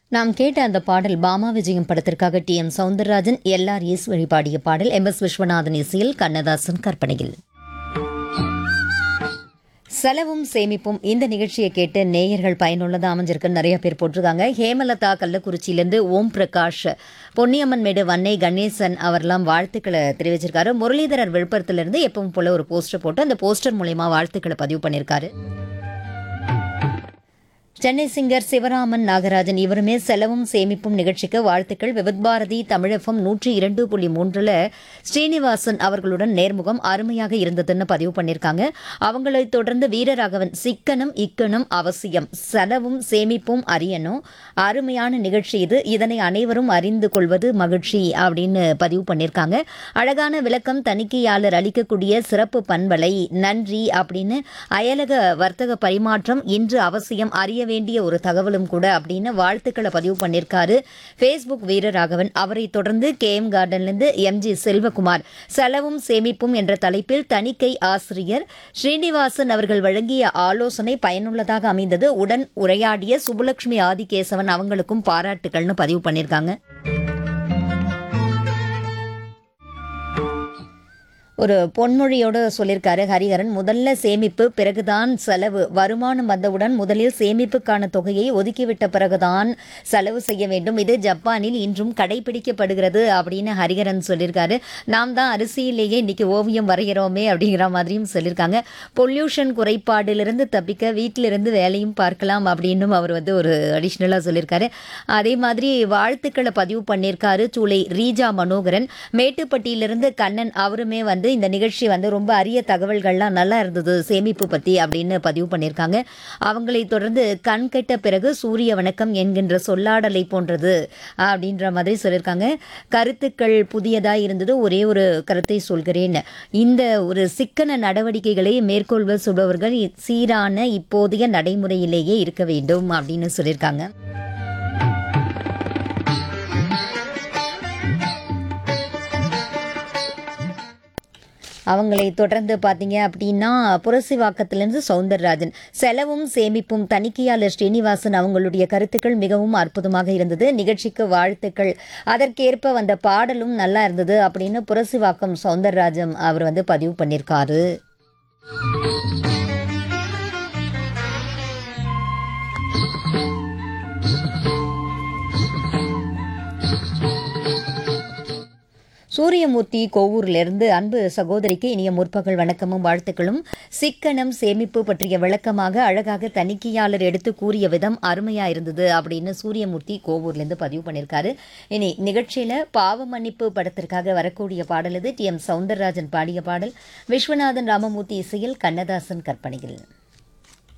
நாம் கேட்ட அந்த பாடல் பாமா விஜயம் படத்திற்காக T M Soundararajan L R Eswari பாடிய பாடல் எம் எஸ் விஸ்வநாதன் இசையில் கண்ணதாசன் கற்பனையில் செலவும் சேமிப்பும் இந்த நிகழ்ச்சியை கேட்டு நேயர்கள் பயனுள்ளதா அமைஞ்சிருக்குன்னு நிறைய பேர் போட்டிருக்காங்க ஹேமலதா கள்ளக்குறிச்சியிலேருந்து ஓம் பிரகாஷ் பொன்னியம்மன் மேடு வன்னை கணேசன் அவர்லாம் வாழ்த்துக்களை தெரிவிச்சிருக்காரு முரளிதரர் விழுப்புரத்திலிருந்து எப்பவும் போல ஒரு போஸ்டர் போட்டு அந்த போஸ்டர் மூலயமா வாழ்த்துக்களை பதிவு பண்ணியிருக்காரு சென்னை சிங்கர் சிவராமன் நாகராஜன் இவருமே செலவும் சேமிப்பும் நிகழ்ச்சிக்கு வாழ்த்துக்கள் விவித் பாரதி தமிழகம் நூற்றி இரண்டு புள்ளி மூன்றுல ஸ்ரீனிவாசன் அவர்களுடன் நேர்முகம் அருமையாக இருந்ததுன்னு பதிவு பண்ணியிருக்காங்க அவங்களை தொடர்ந்து வீரராகவன் சிக்கனம் இக்கணும் அவசியம் செலவும் சேமிப்பும் அறியணும் அருமையான நிகழ்ச்சி இது இதனை அனைவரும் அறிந்து கொள்வது மகிழ்ச்சி அப்படின்னு பதிவு பண்ணியிருக்காங்க அழகான விளக்கம் தணிக்கையாளர் அளிக்கக்கூடிய சிறப்பு பண்பலை நன்றி அப்படின்னு அயலக வர்த்தக பரிமாற்றம் இன்று அவசியம் அறிய வேண்டிய ஒரு தகவலும் கூட அப்படின்னு வாழ்த்துக்களை பதிவு பண்ணியிருக்காரு ஃபேஸ்புக் வீரராகவன் அவரை தொடர்ந்து கே எம் கார்டன்லேருந்து எம்ஜி செல்வகுமார் செலவும் சேமிப்பும் என்ற தலைப்பில் தணிக்கை ஆசிரியர் ஸ்ரீனிவாசன் அவர்கள் வழங்கிய ஆலோசனை பயனுள்ளதாக அமைந்தது உடன் உரையாடிய சுப்புலட்சுமி ஆதிகேசவன் அவங்களுக்கும் பாராட்டுகள்னு பதிவு பண்ணியிருக்காங்க ஒரு பொன்மொழியோடு சொல்லியிருக்காரு ஹரிஹரன் முதல்ல சேமிப்பு பிறகுதான் செலவு வருமானம் வந்தவுடன் முதலில் சேமிப்புக்கான தொகையை ஒதுக்கிவிட்ட பிறகுதான் செலவு செய்ய வேண்டும் இது ஜப்பானில் இன்றும் கடைபிடிக்கப்படுகிறது அப்படின்னு ஹரிஹரன் சொல்லியிருக்காரு நாம் தான் அரிசியிலேயே இன்னைக்கு ஓவியம் வரைகிறோமே அப்படிங்கிற மாதிரியும் சொல்லியிருக்காங்க பொல்யூஷன் குறைபாடிலிருந்து தப்பிக்க வீட்டிலிருந்து வேலையும் பார்க்கலாம் அப்படின்னும் அவர் வந்து ஒரு அடிஷ்னலாக சொல்லியிருக்காரு அதே மாதிரி வாழ்த்துக்களை பதிவு பண்ணியிருக்காரு சூளை ரீஜா மனோகரன் மேட்டுப்பட்டியிலிருந்து கண்ணன் அவருமே வந்து இந்த நிகழ்ச்சி வந்து ரொம்ப அரிய தகவல்கள்லாம் நல்லா இருந்தது சேமிப்பு பற்றி அப்படின்னு பதிவு பண்ணியிருக்காங்க அவங்களை தொடர்ந்து கண் கெட்ட பிறகு சூரிய வணக்கம் என்கின்ற சொல்லாடலை போன்றது அப்படின்ற மாதிரி சொல்லியிருக்காங்க கருத்துக்கள் புதியதாக இருந்தது ஒரே ஒரு கருத்தை சொல்கிறேன் இந்த ஒரு சிக்கன நடவடிக்கைகளை மேற்கொள்வ சொல்பவர்கள் சீரான இப்போதைய நடைமுறையிலேயே இருக்க வேண்டும் அப்படின்னு சொல்லியிருக்காங்க அவங்களை தொடர்ந்து பார்த்தீங்க அப்படின்னா புரசிவாக்கத்திலிருந்து சவுந்தரராஜன் செலவும் சேமிப்பும் தணிக்கையாளர் ஸ்ரீனிவாசன் அவங்களுடைய கருத்துக்கள் மிகவும் அற்புதமாக இருந்தது நிகழ்ச்சிக்கு வாழ்த்துக்கள் அதற்கேற்ப வந்த பாடலும் நல்லா இருந்தது அப்படின்னு புரசிவாக்கம் சவுந்தரராஜன் அவர் வந்து பதிவு பண்ணியிருக்காரு சூரியமூர்த்தி கோவூரிலிருந்து அன்பு சகோதரிக்கு இனிய முற்பகல் வணக்கமும் வாழ்த்துக்களும் சிக்கனம் சேமிப்பு பற்றிய விளக்கமாக அழகாக தணிக்கையாளர் எடுத்து கூறிய விதம் அருமையா இருந்தது அப்படின்னு சூரியமூர்த்தி கோவூர்லேருந்து பதிவு பண்ணியிருக்காரு இனி நிகழ்ச்சியில பாவ மன்னிப்பு படத்திற்காக வரக்கூடிய பாடல் இது டி எம் சவுந்தரராஜன் பாடிய பாடல் விஸ்வநாதன் ராமமூர்த்தி இசையில் கண்ணதாசன் கற்பனையில்